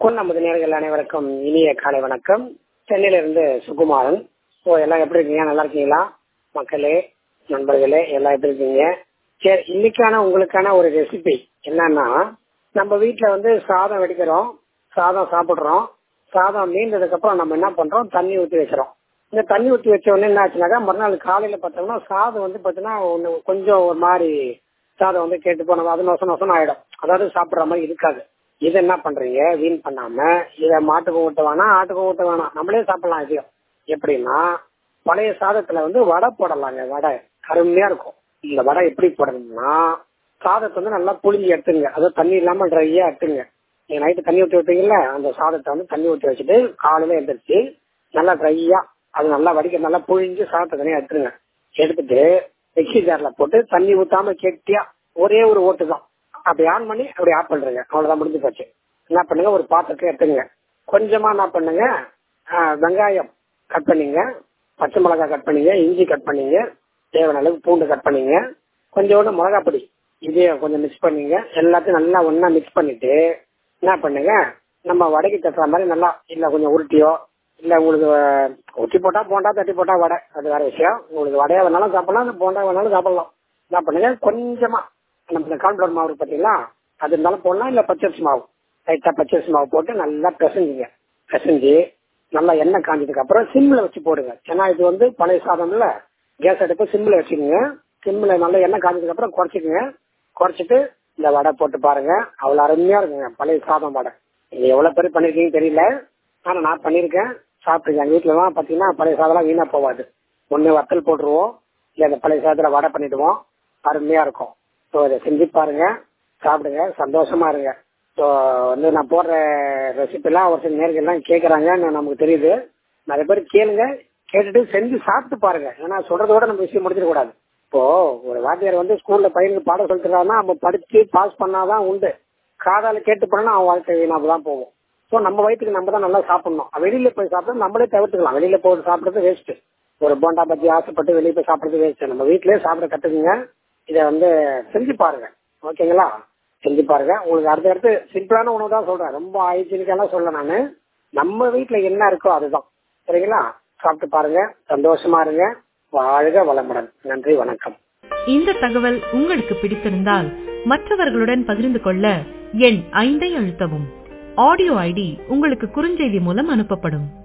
பொன்னம்பது நேர்கள் அனைவருக்கும் இனிய காலை வணக்கம் சென்னையிலிருந்து சுகுமாரன் ஸோ எல்லாம் எப்படி இருக்கீங்க நல்லா இருக்கீங்களா மக்களே நண்பர்களே எல்லாம் எப்படி இருக்கீங்க சரி இன்னைக்கான உங்களுக்கான ஒரு ரெசிபி என்னன்னா நம்ம வீட்ல வந்து சாதம் வெடிக்கிறோம் சாதம் சாப்பிடுறோம் சாதம் மீந்ததுக்கு அப்புறம் நம்ம என்ன பண்றோம் தண்ணி ஊற்றி வைக்கிறோம் இந்த தண்ணி ஊற்றி வச்ச உடனே என்ன ஆச்சுனாக்கா மறுநாள் காலையில பார்த்தோம்னா சாதம் வந்து பார்த்தீங்கன்னா ஒண்ணு கொஞ்சம் ஒரு மாதிரி சாதம் வந்து கேட்டு போன அது நொச நொசம் ஆயிடும் அதாவது சாப்பிடுற மாதிரி இருக்காது இது என்ன பண்றீங்க வீண் பண்ணாம இதை மாட்டுக்கும் ஊட்ட வேணாம் ஆட்டுக்கும் ஊட்ட வேணாம் நம்மளே சாப்பிடலாம் இதையும் எப்படின்னா பழைய சாதத்துல வந்து வடை போடலாங்க வடை அருமையா இருக்கும் இந்த வடை எப்படி போடணும்னா சாதத்தை வந்து நல்லா புளிஞ்சு எடுத்துங்க அதாவது தண்ணி இல்லாம ட்ரையா எடுத்துங்க நீங்க நைட்டு தண்ணி ஊற்றி வைப்பீங்கல்ல அந்த சாதத்தை வந்து தண்ணி ஊற்றி வச்சுட்டு காலையில எந்திரிச்சு நல்லா ட்ரையா அது நல்லா வடிக்க நல்லா புழிஞ்சு சாதத்தை தனியா எடுத்துருங்க எடுத்துட்டு மிக்சி ஜார்ல போட்டு தண்ணி ஊத்தாம கெட்டியா ஒரே ஒரு ஓட்டு தான் அப்படி ஆன் பண்ணி அப்படி ஆஃப் பண்றீங்க அவ்வளவுதான் முடிஞ்சு போச்சு என்ன பண்ணுங்க ஒரு பாத்திரத்தை எடுத்துங்க கொஞ்சமா என்ன பண்ணுங்க வெங்காயம் கட் பண்ணீங்க பச்சை மிளகாய் கட் பண்ணீங்க இஞ்சி கட் பண்ணீங்க தேவையான அளவுக்கு பூண்டு கட் பண்ணீங்க கொஞ்சோண்டு மிளகாய் பொடி இதையும் கொஞ்சம் மிக்ஸ் பண்ணீங்க எல்லாத்தையும் நல்லா ஒன்னா மிக்ஸ் பண்ணிட்டு என்ன பண்ணுங்க நம்ம வடைக்கு தட்டுற மாதிரி நல்லா இல்ல கொஞ்சம் உருட்டியோ இல்ல உங்களுக்கு ஊற்றி போட்டா போண்டா தட்டி போட்டா வடை அது வேற விஷயம் உங்களுக்கு வடையா வேணாலும் சாப்பிடலாம் அந்த போண்டா வேணாலும் சாப்பிடலாம் என்ன பண்ணுங்க கொஞ்சமா நம்ம கான்ஃபிளவர் மாவு பார்த்தீங்களா அது இருந்தாலும் போடலாம் இல்ல பச்சரிசி மாவு லைட்டா பச்சரிசி மாவு போட்டு நல்லா பிசைஞ்சுங்க பிசைஞ்சு நல்லா எண்ணெய் காஞ்சதுக்கு அப்புறம் சிம்ல வச்சு போடுங்க ஏன்னா இது வந்து பழைய சாதம்ல கேஸ் அடுப்பு சிம்ல வச்சுக்கோங்க சிம்ல நல்லா எண்ணெய் காஞ்சதுக்கு அப்புறம் குறைச்சிக்கோங்க குறைச்சிட்டு இந்த வடை போட்டு பாருங்க அவ்வளவு அருமையா இருக்குங்க பழைய சாதம் வடை நீங்க எவ்வளவு பேர் பண்ணிருக்கீங்கன்னு தெரியல ஆனா நான் பண்ணிருக்கேன் சாப்பிட்டுருக்கேன் எங்க வீட்டுல எல்லாம் பாத்தீங்கன்னா பழைய சாதம்லாம் வீணா போவாது ஒண்ணு வத்தல் போட்டுருவோம் இல்ல இந்த பழைய சாதத்துல வடை பண்ணிடுவோம் அருமையா இருக்கும் ஸோ இதை செஞ்சு பாருங்க சாப்பிடுங்க சந்தோஷமா இருங்க ஸோ வந்து நான் போடுற ரெசிபிலாம் ஒரு சில நேர்கள்லாம் கேட்கறாங்கன்னு நமக்கு தெரியுது நிறைய பேர் கேளுங்க கேட்டுட்டு செஞ்சு சாப்பிட்டு பாருங்க ஏன்னா சொல்றதோட நம்ம விஷயம் முடிச்சிடக்கூடாது இப்போ ஒரு வாத்தியார் வந்து ஸ்கூல்ல பையனுக்கு பாடம் சொல்லிட்டுறாருன்னா நம்ம படிச்சு பாஸ் பண்ணாதான் உண்டு காதால கேட்டு போனா அவன் வாழ்க்கை வீணாம தான் போகும் ஸோ நம்ம வயிற்றுக்கு நம்ம தான் நல்லா சாப்பிடணும் வெளியில போய் சாப்பிட நம்மளே தவிர்த்துக்கலாம் வெளியில போய் சாப்பிடுறது வேஸ்ட் ஒரு போண்டா பத்தி ஆசைப்பட்டு வெளியே போய் சாப்பிடுறது வேஸ்ட் நம்ம வீட்லயே சாப்பிட கத்துக்குங்க இதை வந்து செஞ்சு பாருங்க ஓகேங்களா செஞ்சு பாருங்க உங்களுக்கு அடுத்த அடுத்து சிம்பிளான உணவு தான் சொல்றேன் ரொம்ப ஹைஜீனிக்கெல்லாம் சொல்ல நானு நம்ம வீட்டுல என்ன இருக்கோ அதுதான் சரிங்களா சாப்பிட்டு பாருங்க சந்தோஷமா இருங்க வாழ்க வளமுடன் நன்றி வணக்கம் இந்த தகவல் உங்களுக்கு பிடித்திருந்தால் மற்றவர்களுடன் பகிர்ந்து கொள்ள எண் ஐந்தை அழுத்தவும் ஆடியோ ஐடி உங்களுக்கு குறுஞ்செய்தி மூலம் அனுப்பப்படும்